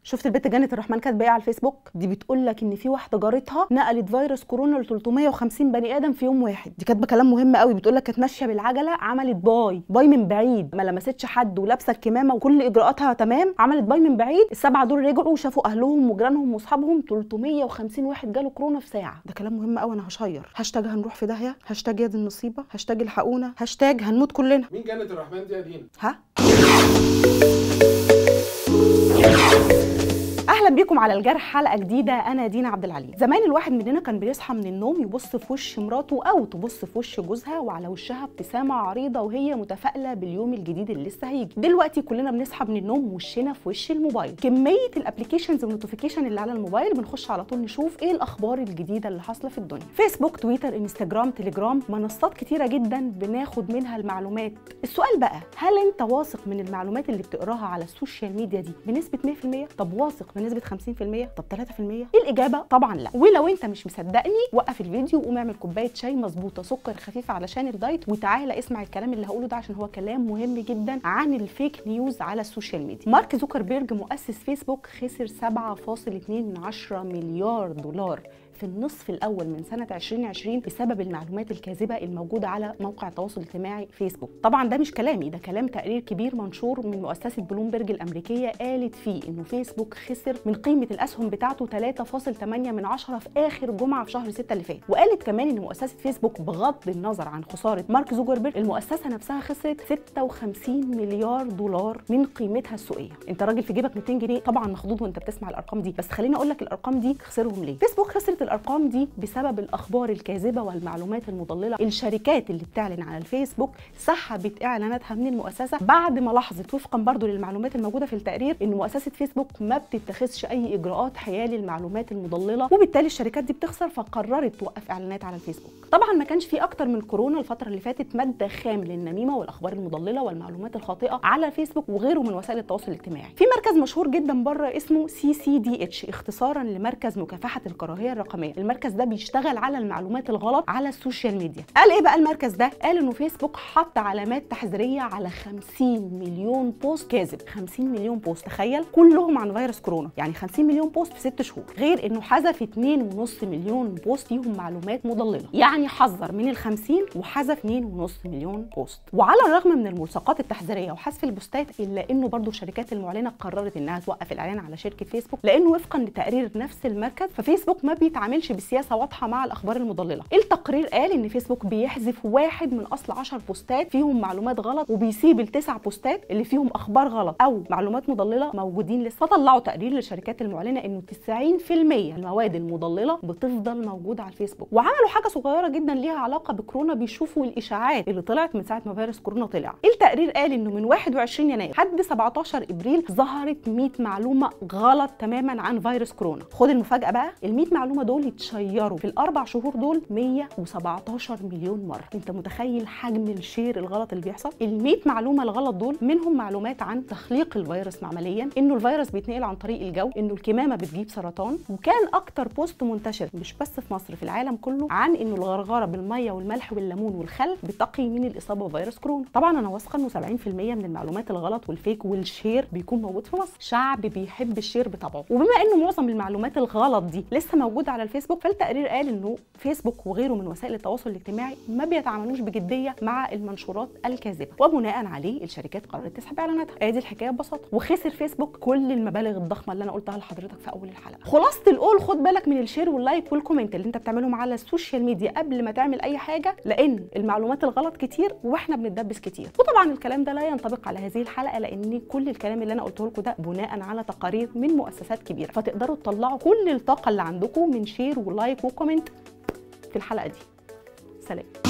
شفت البت جنة الرحمن كاتبه ايه على الفيسبوك دي بتقول لك ان في واحده جارتها نقلت فيروس كورونا ل 350 بني ادم في يوم واحد دي كاتبه كلام مهم قوي بتقول لك كانت ماشيه بالعجله عملت باي باي من بعيد ما لمستش حد ولابسه الكمامه وكل اجراءاتها تمام عملت باي من بعيد السبعه دول رجعوا وشافوا اهلهم وجيرانهم واصحابهم 350 واحد جاله كورونا في ساعه ده كلام مهم قوي انا هشير هاشتاج هنروح في داهيه هاشتاج يد النصيبه هاشتاج الحقونا هاشتاج هنموت كلنا مين جنة الرحمن دي يا دينا؟ ها اهلا بيكم على الجرح حلقه جديده انا دينا عبد العليم زمان الواحد مننا كان بيصحى من النوم يبص في وش مراته او تبص في وش جوزها وعلى وشها ابتسامه عريضه وهي متفائله باليوم الجديد اللي لسه هيجي دلوقتي كلنا بنصحى من النوم وشنا في وش الموبايل كميه الابلكيشنز والنوتيفيكيشن اللي على الموبايل بنخش على طول نشوف ايه الاخبار الجديده اللي حاصله في الدنيا فيسبوك تويتر انستجرام تليجرام منصات كتيره جدا بناخد منها المعلومات السؤال بقى هل انت واثق من المعلومات اللي بتقراها على السوشيال ميديا دي بنسبه 100% طب واثق بنسبه 50% طب 3% الاجابه طبعا لا ولو انت مش مصدقني وقف الفيديو وقوم اعمل كوبايه شاي مظبوطه سكر خفيف علشان الدايت وتعالى اسمع الكلام اللي هقوله ده عشان هو كلام مهم جدا عن الفيك نيوز على السوشيال ميديا مارك زوكربيرج مؤسس فيسبوك خسر 7.2 من 10 مليار دولار في النصف الاول من سنه 2020 بسبب المعلومات الكاذبه الموجوده على موقع التواصل الاجتماعي فيسبوك طبعا ده مش كلامي ده كلام تقرير كبير منشور من مؤسسه بلومبرج الامريكيه قالت فيه انه فيسبوك خسر من قيمه الاسهم بتاعته 3.8 من عشرة في اخر جمعه في شهر 6 اللي فات وقالت كمان ان مؤسسه فيسبوك بغض النظر عن خساره مارك زوكربيرج المؤسسه نفسها خسرت 56 مليار دولار من قيمتها السوقيه انت راجل في جيبك 200 جنيه طبعا مخضوض وانت بتسمع الارقام دي بس خليني اقول لك الارقام دي خسرهم ليه فيسبوك خسرت الارقام دي بسبب الاخبار الكاذبه والمعلومات المضلله الشركات اللي بتعلن على الفيسبوك سحبت اعلاناتها من المؤسسه بعد ما لاحظت وفقا برضو للمعلومات الموجوده في التقرير ان مؤسسه فيسبوك ما بتتخذش اي اجراءات حيال المعلومات المضلله وبالتالي الشركات دي بتخسر فقررت توقف اعلانات على الفيسبوك طبعا ما كانش في اكتر من كورونا الفتره اللي فاتت ماده خام للنميمه والاخبار المضلله والمعلومات الخاطئه على الفيسبوك وغيره من وسائل التواصل الاجتماعي في مركز مشهور جدا بره اسمه سي سي دي اتش اختصارا لمركز مكافحه الكراهيه الرقميه المركز ده بيشتغل على المعلومات الغلط على السوشيال ميديا قال ايه بقى المركز ده قال انه فيسبوك حط علامات تحذيريه على 50 مليون بوست كاذب 50 مليون بوست تخيل كلهم عن فيروس كورونا يعني 50 مليون بوست في 6 شهور غير انه حذف 2.5 مليون بوست فيهم معلومات مضلله يعني حذر من ال 50 وحذف 2.5 مليون بوست وعلى الرغم من الملصقات التحذيريه وحذف البوستات الا انه برضو الشركات المعلنه قررت انها توقف الاعلان على شركه فيسبوك لانه وفقا لتقرير نفس المركز ففيسبوك ما بيتعاملش بسياسه واضحه مع الاخبار المضلله التقرير قال ان فيسبوك بيحذف واحد من اصل 10 بوستات فيهم معلومات غلط وبيسيب التسع بوستات اللي فيهم اخبار غلط او معلومات مضلله موجودين لسه فطلعوا تقرير للشركات المعلنه انه 90% المواد المضلله بتفضل موجوده على الفيسبوك وعملوا حاجه صغيره جدا ليها علاقه بكورونا بيشوفوا الاشاعات اللي طلعت من ساعه ما فيروس كورونا طلع التقرير قال انه من 21 يناير لحد 17 ابريل ظهرت 100 معلومه غلط تماما عن فيروس كورونا خد المفاجاه بقى ال 100 معلومه دول اتشيروا في الاربع شهور دول 117 مليون مره انت متخيل حجم الشير الغلط اللي بيحصل ال 100 معلومه الغلط دول منهم معلومات عن تخليق الفيروس معمليا انه الفيروس بيتنقل عن طريق الجو انه الكمامه بتجيب سرطان وكان اكتر بوست منتشر مش بس في مصر في العالم كله عن انه الغرغره بالميه والملح والليمون والخل بتقي من الاصابه بفيروس كورونا طبعا انا واثقه انه 70% من المعلومات الغلط والفيك والشير بيكون موجود في مصر شعب بيحب الشير بطبعه وبما انه معظم المعلومات الغلط دي لسه موجوده على الفيسبوك فالتقرير قال انه فيسبوك وغيره من وسائل التواصل الاجتماعي ما بيتعاملوش بجديه مع المنشورات الكاذبه وبناء عليه الشركات قررت تسحب اعلاناتها ادي الحكايه ببساطه وخسر فيسبوك كل المبالغ الضخمه اللي انا قلتها لحضرتك في اول الحلقه خلاصه القول خد بالك من الشير واللايك والكومنت اللي انت بتعملهم على السوشيال ميديا قبل ما تعمل اي حاجه لان المعلومات الغلط كتير واحنا بنتدبس كتير وطبعا الكلام ده لا ينطبق على هذه الحلقه لان كل الكلام اللي انا قلته لكم ده بناء على تقارير من مؤسسات كبيره فتقدروا تطلعوا كل الطاقه اللي عندكم من شير ولايك وكومنت في الحلقه دي سلام